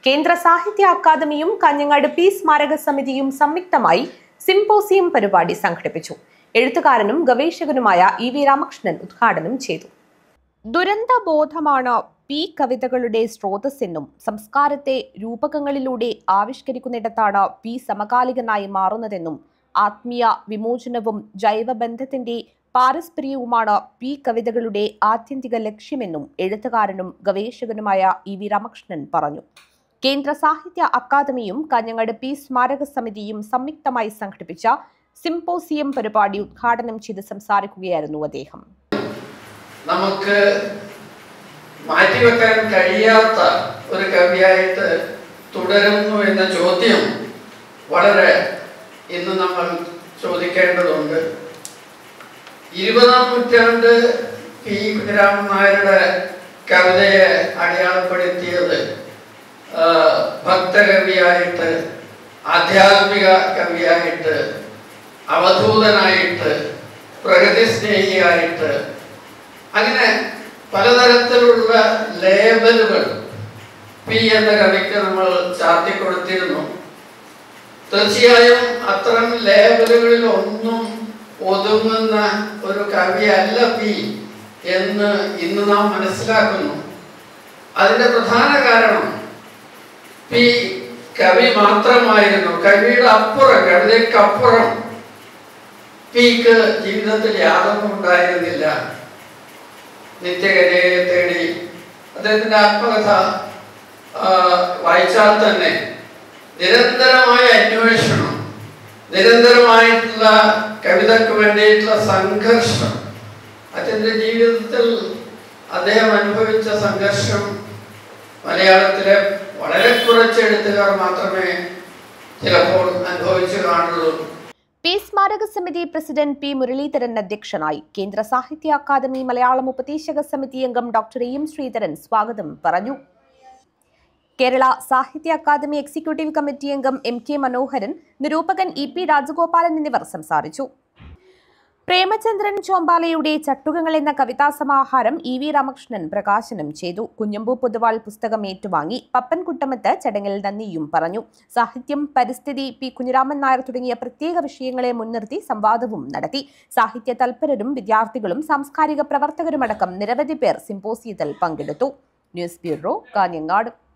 കേന്ദ്ര സാഹിത്യ അക്കാദമിയും കാഞ്ഞങ്ങാട് പി സ്മാരക സമിതിയും സംയുക്തമായി സിംപോസിയം പരിപാടി സംഘടിപ്പിച്ചു എഴുത്തുകാരനും ഗവേഷകനുമായ ഇ വി രാമകൃഷ്ണൻ ഉദ്ഘാടനം ചെയ്തു ദുരന്ത ബോധമാണ് പി കവിതകളുടെ സ്രോതസ്സെന്നും സംസ്കാരത്തെ രൂപകങ്ങളിലൂടെ ആവിഷ്കരിക്കുന്നിടത്താണ് പി സമകാലികനായി മാറുന്നതെന്നും ആത്മീയ വിമോചനവും ജൈവബന്ധത്തിന്റെ പാരസ്പര്യവുമാണ് പി കവിതകളുടെ ആത്യന്തിക ലക്ഷ്യമെന്നും എഴുത്തുകാരനും ഗവേഷകനുമായ ഇ വി രാമകൃഷ്ണൻ പറഞ്ഞു കേന്ദ്ര സാഹിത്യ അക്കാദമിയും കാഞ്ഞങ്ങാട് പി സ്മാരക സമിതിയും സംയുക്തമായി സംഘടിപ്പിച്ച സിംപോസിയം പരിപാടി ഉദ്ഘാടനം ചെയ്ത് സംസാരിക്കുകയായിരുന്നു അദ്ദേഹം നമുക്ക് മാറ്റിവെക്കാൻ കഴിയാത്ത ഒരു കവിയായിട്ട് തുടരുന്നു എന്ന ചോദ്യം വളരെ ഇന്ന് നമ്മൾ ചോദിക്കേണ്ടതുണ്ട് ഇരുപതാം നൂറ്റാണ്ട് പി കുഞ്ഞിരാമൻ നായരുടെ കവിതയെ അടയാളപ്പെടുത്തിയത് ആ, ഭക്തകവിയായിട്ട് ആധ്യാത്മിക കവിയായിട്ട് അവധൂതനായിട്ട് പ്രകൃതി സ്നേഹിയായിട്ട് അങ്ങനെ പലതരത്തിലുള്ള ലേബലുകൾ പി എന്ന കവിക്ക് നമ്മൾ ചാർത്തി കൊടുത്തിരുന്നു തീർച്ചയായും അത്തരം ലേബലുകളിൽ ഒന്നും ഒതുങ്ങുന്ന ഒരു കവിയല്ല പി എന്ന് ഇന്ന് നാം മനസ്സിലാക്കുന്നു അതിന്റെ പ്രധാന കാരണം പി കവി മാത്രമായിരുന്നു കവിയുടെ അപ്പുറം കവിതയ്ക്കപ്പുറം പിക്ക് ജീവിതത്തിൽ യാതൊന്നും ഉണ്ടായിരുന്നില്ല നിത്യകരയെ തേടി അദ്ദേഹത്തിന്റെ ആത്മകഥ ആ, വായിച്ചാൽ തന്നെ നിരന്തരമായ അന്വേഷണം നിരന്തരമായിട്ടുള്ള കവിതയ്ക്ക് വേണ്ടിയിട്ടുള്ള സംഘർഷം അദ്ദേഹത്തിന്റെ ജീവിതത്തിൽ അദ്ദേഹം അനുഭവിച്ച സംഘർഷം മലയാളത്തിലെ വളരെ കുറച്ച് എഴുത്തുകാർ മാത്രമേ ചിലപ്പോൾ അനുഭവിച്ചു കാണുള്ളൂ പി സ്മാരക സമിതി പ്രസിഡന്റ് പി മുരളീധരൻ അധ്യക്ഷനായി കേന്ദ്ര സാഹിത്യ അക്കാദമി മലയാളം ഉപദേശക സമിതി അംഗം ഡോക്ടർ എം ശ്രീധരൻ സ്വാഗതം പറഞ്ഞു കേരള സാഹിത്യ അക്കാദമി എക്സിക്യൂട്ടീവ് കമ്മിറ്റി അംഗം എം കെ മനോഹരൻ നിരൂപകൻ ഇ പി രാജഗോപാലൻ എന്നിവർ സംസാരിച്ചു പ്രേമചന്ദ്രൻ ചോമ്പാലയുടെ ചട്ടുകങ്ങൾ എന്ന കവിതാ സമാഹാരം ഇ വി രാമകൃഷ്ണൻ പ്രകാശനം ചെയ്തു കുഞ്ഞമ്പു പൊതുവാൾ പുസ്തകം ഏറ്റുവാങ്ങി പപ്പൻ കുട്ടമത്ത് ചടങ്ങിൽ നന്ദിയും പറഞ്ഞു സാഹിത്യം പരിസ്ഥിതി പി കുഞ്ഞിരാമൻ നായർ തുടങ്ങിയ പ്രത്യേക വിഷയങ്ങളെ മുൻനിർത്തി സംവാദവും നടത്തി സാഹിത്യ തൽപരരും വിദ്യാർത്ഥികളും സാംസ്കാരിക പ്രവർത്തകരുമടക്കം നിരവധി പേർ സിംപോസിയത്തിൽ പങ്കെടുത്തു ന്യൂസ് ബ്യൂറോ കാഞ്ഞങ്ങാട്